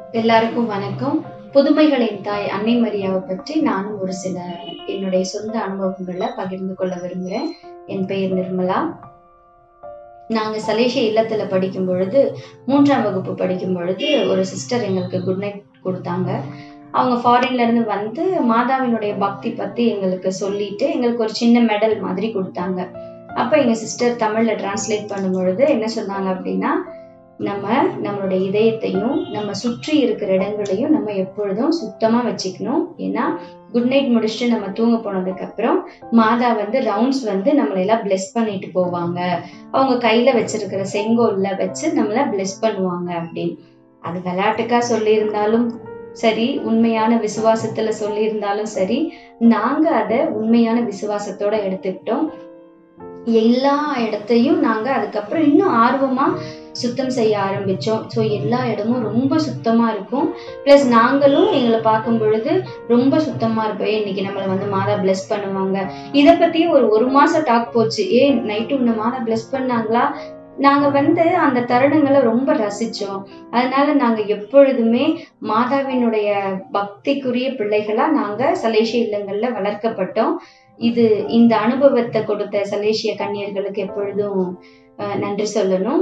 எல்லாருக்கும் வணக்கம் புதுமைகளின் தாய் அன்னை மரியாவை பற்றி நானும் ஒரு சில என்னுடைய சொந்த அனுபவங்களை பகிர்ந்து கொள்ள விரும்புகிறேன் என் பெயர் நிர்மலா நாங்க சலேசிய இல்லத்துல படிக்கும் பொழுது மூன்றாம் வகுப்பு படிக்கும் பொழுது ஒரு சிஸ்டர் எங்களுக்கு குட் நைட் கொடுத்தாங்க அவங்க ஃபாரின்ல இருந்து வந்து மாதாவினுடைய பக்தி பத்தி எங்களுக்கு சொல்லிட்டு எங்களுக்கு ஒரு சின்ன மெடல் மாதிரி கொடுத்தாங்க அப்ப எங்க சிஸ்டர் தமிழ்ல டிரான்ஸ்லேட் பண்ணும் பொழுது என்ன சொன்னாங்க அப்படின்னா நம்ம நம்மளுடைய இதயத்தையும் நம்ம சுற்றி இருக்கிற இடங்களையும் நம்ம எப்பொழுதும் சுத்தமா வச்சுக்கணும் ஏன்னா குட் நைட் முடிச்சுட்டு நம்ம தூங்க போனதுக்கு அப்புறம் மாதா வந்து ரவுண்ட்ஸ் வந்து நம்மளை எல்லாம் பிளெஸ் பண்ணிட்டு போவாங்க அவங்க கையில வச்சிருக்கிற செங்கோல்ல வச்சு நம்மள பிளெஸ் பண்ணுவாங்க அப்படின்னு அது விளையாட்டுக்கா சொல்லியிருந்தாலும் சரி உண்மையான விசுவாசத்துல சொல்லியிருந்தாலும் சரி நாங்க அதை உண்மையான விசுவாசத்தோட எடுத்துக்கிட்டோம் எல்லா இடத்தையும் நாங்க அதுக்கப்புறம் இன்னும் ஆர்வமா சுத்தம் செய்ய ஆரம்பிச்சோம் ஸோ எல்லா இடமும் ரொம்ப சுத்தமா இருக்கும் ப்ளஸ் நாங்களும் எங்களை பார்க்கும் பொழுது ரொம்ப சுத்தமா இருப்போம் ஏய், இன்னைக்கு நம்மளை வந்து மாதா பிளஸ் பண்ணுவாங்க இதை பத்தி ஒரு ஒரு மாசம் டாக் போச்சு ஏ நைட்டு உன்னை மாதா பிளஸ் பண்ணாங்களா நாங்க வந்து அந்த தருணங்களை ரொம்ப ரசிச்சோம் அதனால நாங்க எப்பொழுதுமே மாதாவினுடைய பக்திக்குரிய பிள்ளைகளா நாங்க சலேசிய இல்லங்கள்ல வளர்க்கப்பட்டோம் இது இந்த அனுபவத்தை கொடுத்த சலேசிய கன்னியர்களுக்கு எப்பொழுதும் அஹ், நன்றி சொல்லணும்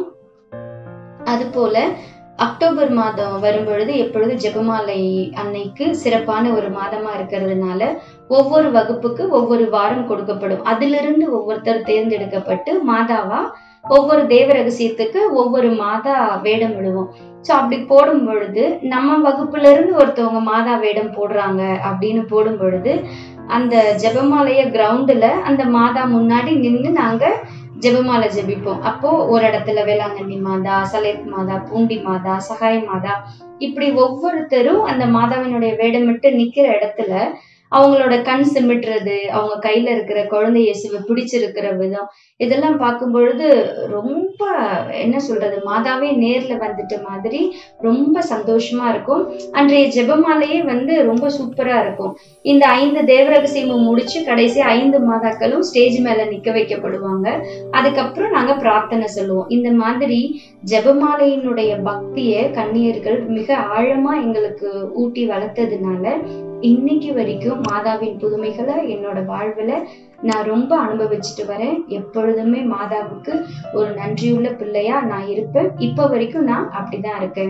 அதுபோல அக்டோபர் மாதம் வரும்பொழுது எப்பொழுது ஜெபமாலை அன்னைக்கு சிறப்பான ஒரு மாதமா இருக்கிறதுனால ஒவ்வொரு வகுப்புக்கு ஒவ்வொரு வாரம் கொடுக்கப்படும் அதிலிருந்து ஒவ்வொருத்தர் தேர்ந்தெடுக்கப்பட்டு மாதாவா ஒவ்வொரு தேவ ரகசியத்துக்கு ஒவ்வொரு மாதா வேடம் விடுவோம் ஸோ அப்படி போடும் பொழுது நம்ம வகுப்புல இருந்து ஒருத்தவங்க மாதா வேடம் போடுறாங்க அப்படின்னு போடும் பொழுது அந்த ஜெபமாலைய கிரவுண்டுல அந்த மாதா முன்னாடி நின்று நாங்க ஜெபமாலை ஜெபிப்போம் அப்போ ஒரு இடத்துல வேளாங்கண்ணி மாதா சலேத் மாதா பூண்டி மாதா சகாய் மாதா இப்படி ஒவ்வொருத்தரும் அந்த மாதாவினுடைய வேடமிட்டு நிக்கிற இடத்துல அவங்களோட கண் சிமிட்டுறது அவங்க கையில இருக்கிற குழந்தை இயேசுவை பிடிச்சிருக்கிற விதம் இதெல்லாம் பார்க்கும் பொழுது ரொம்ப என்ன சொல்றது மாதாவே நேர்ல வந்துட்ட மாதிரி ரொம்ப சந்தோஷமா இருக்கும் அன்றைய ஜெபமாலையே வந்து ரொம்ப சூப்பரா இருக்கும் இந்த ஐந்து தேவரகசியமும் முடிச்சு கடைசி ஐந்து மாதாக்களும் ஸ்டேஜ் மேல நிக்க வைக்கப்படுவாங்க அதுக்கப்புறம் நாங்க பிரார்த்தனை சொல்லுவோம் இந்த மாதிரி ஜெபமாலையினுடைய பக்திய கன்னியர்கள் மிக ஆழமா எங்களுக்கு ஊட்டி வளர்த்ததுனால இன்னைக்கு வரைக்கும் மாதாவின் புதுமைகளை என்னோட வாழ்வுல நான் ரொம்ப அனுபவிச்சுட்டு வரேன் எப்பொழுதுமே மாதாவுக்கு ஒரு நன்றியுள்ள பிள்ளையா நான் இருப்பேன் இப்ப வரைக்கும் நான் அப்படிதான் இருக்கேன்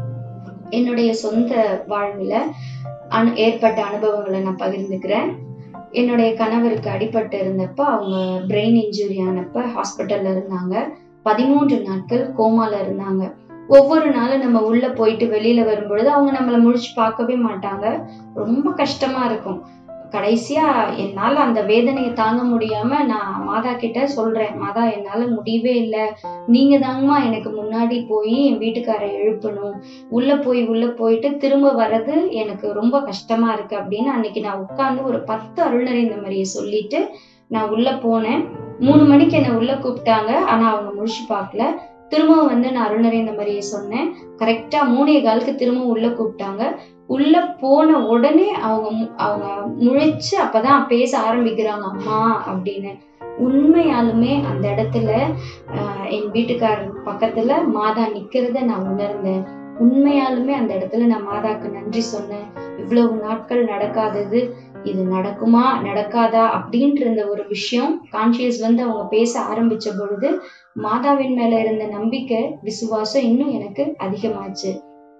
என்னுடைய சொந்த வாழ்வுல அனு ஏற்பட்ட அனுபவங்களை நான் பகிர்ந்துக்கிறேன் என்னுடைய கணவருக்கு அடிபட்டு இருந்தப்ப அவங்க பிரெயின் இன்ஜுரி ஆனப்ப ஹாஸ்பிட்டல்ல இருந்தாங்க பதிமூன்று நாட்கள் கோமால இருந்தாங்க ஒவ்வொரு நாளும் நம்ம உள்ள போயிட்டு வெளியில வரும்பொழுது அவங்க நம்மளை முழிச்சு பார்க்கவே மாட்டாங்க ரொம்ப கஷ்டமா இருக்கும் கடைசியா என்னால அந்த வேதனையை தாங்க முடியாம நான் மாதா கிட்ட சொல்றேன் மாதா என்னால முடியவே இல்லை நீங்க தாங்கம்மா எனக்கு முன்னாடி போய் என் வீட்டுக்காரை எழுப்பணும் உள்ள போய் உள்ள போயிட்டு திரும்ப வர்றது எனக்கு ரொம்ப கஷ்டமா இருக்கு அப்படின்னு அன்னைக்கு நான் உட்கார்ந்து ஒரு பத்து அருள்நரை இந்த மாதிரியை சொல்லிட்டு நான் உள்ள போனேன் மூணு மணிக்கு என்னை உள்ள கூப்பிட்டாங்க ஆனா அவங்க முடிச்சு பார்க்கல திரும்பவும் வந்து நான் அருள்நரை இந்த மாதிரியே சொன்னேன் கரெக்டா மூணே காலுக்கு திரும்பவும் உள்ள கூப்பிட்டாங்க உள்ள போன உடனே அவங்க மு- அவங்க முழிச்சு அப்பதான் பேச ஆரம்பிக்கிறாங்க அம்மா அப்படின்னு உண்மையாலுமே அந்த இடத்துல ஆஹ், என் வீட்டுக்காரர் பக்கத்துல மாதா நிக்கிறத நான் உணர்ந்தேன் உண்மையாலுமே அந்த இடத்துல நான் மாதாக்கு நன்றி சொன்னேன் இவ்வளவு நாட்கள் நடக்காதது இது நடக்குமா நடக்காதா அப்படின்ற இந்த ஒரு விஷயம் கான்சியஸ் வந்து அவங்க பேச ஆரம்பிச்ச பொழுது மாதாவின் மேல இருந்த நம்பிக்கை விசுவாசம் இன்னும் எனக்கு அதிகமாச்சு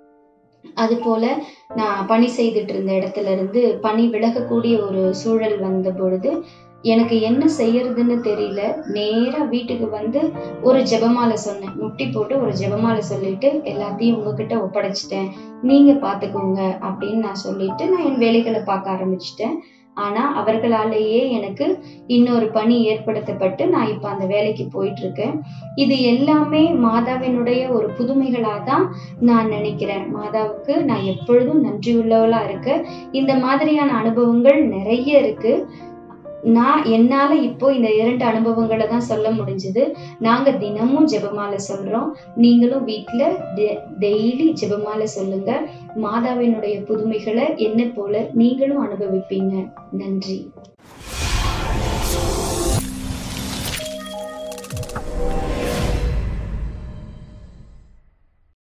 அது போல நான் பணி செய்துட்டு இருந்த இடத்துல இருந்து பணி விலகக்கூடிய ஒரு சூழல் வந்த பொழுது எனக்கு என்ன செய்யறதுன்னு தெரியல நேரா வீட்டுக்கு வந்து ஒரு ஜெபமாலை சொன்னேன் முட்டி போட்டு ஒரு ஜெபமாலை சொல்லிட்டு எல்லாத்தையும் உங்ககிட்ட ஒப்படைச்சிட்டேன் நீங்க பாத்துக்கோங்க அப்படின்னு நான் சொல்லிட்டு நான் என் வேலைகளை பார்க்க ஆரம்பிச்சிட்டேன் ஆனா அவர்களாலேயே எனக்கு இன்னொரு பணி ஏற்படுத்தப்பட்டு நான் இப்ப அந்த வேலைக்கு போயிட்டு இருக்கேன் இது எல்லாமே மாதாவினுடைய ஒரு புதுமைகளா தான் நான் நினைக்கிறேன் மாதாவுக்கு நான் எப்பொழுதும் நன்றியுள்ளவளா இருக்க இந்த மாதிரியான அனுபவங்கள் நிறைய இருக்கு நான் என்னால இப்போ இந்த இரண்டு அனுபவங்களை தான் சொல்ல முடிஞ்சது நாங்க தினமும் ஜெபமாலை சொல்றோம் நீங்களும் வீட்ல டெய்லி ஜெபமாலை சொல்லுங்க மாதாவினுடைய புதுமைகளை என்ன போல நீங்களும் அனுபவிப்பீங்க நன்றி